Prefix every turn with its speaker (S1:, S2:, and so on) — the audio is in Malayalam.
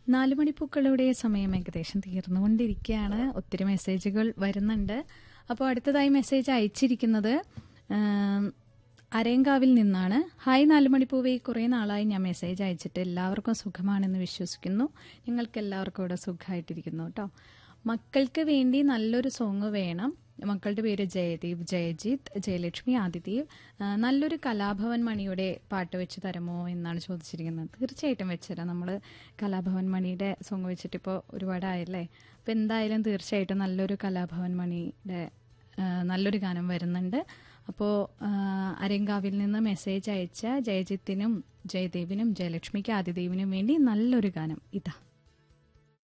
S1: നാല് മണിപ്പൂക്കളുടെ സമയം ഏകദേശം തീർന്നുകൊണ്ടിരിക്കുകയാണ് ഒത്തിരി മെസ്സേജുകൾ വരുന്നുണ്ട് അപ്പോൾ അടുത്തതായി മെസ്സേജ് അയച്ചിരിക്കുന്നത് ആം, അരയങ്കാവിൽ നിന്നാണ് ഹായ് നാല് മണിപ്പൂവേ കുറേ നാളായി ഞാൻ മെസ്സേജ് അയച്ചിട്ട് എല്ലാവർക്കും സുഖമാണെന്ന് വിശ്വസിക്കുന്നു ഞങ്ങൾക്ക് എല്ലാവർക്കും ഇവിടെ സുഖമായിട്ടിരിക്കുന്നു കേട്ടോ മക്കൾക്ക് വേണ്ടി നല്ലൊരു സോങ് വേണം മക്കളുടെ പേര് ജയദീപ് ജയജിത്ത് ജയലക്ഷ്മി ആദിദേവ് ആ, നല്ലൊരു കലാഭവൻ മണിയുടെ പാട്ട് വെച്ച് തരുമോ എന്നാണ് ചോദിച്ചിരിക്കുന്നത് തീർച്ചയായിട്ടും വെച്ചുതരാം നമ്മൾ കലാഭവൻ മണിയുടെ സോങ് വെച്ചിട്ട് ഇപ്പോൾ ഒരുപാടായല്ലേ അപ്പം എന്തായാലും തീർച്ചയായിട്ടും നല്ലൊരു കലാഭവൻ മണിയുടെ ആ, നല്ലൊരു ഗാനം വരുന്നുണ്ട് അപ്പോൾ അരങ്കാവിൽ നിന്ന് മെസ്സേജ് അയച്ച ജയജിത്തിനും ജയദേവിനും ജയലക്ഷ്മിക്ക് ആദിദേവിനും വേണ്ടി നല്ലൊരു ഗാനം ഇതാ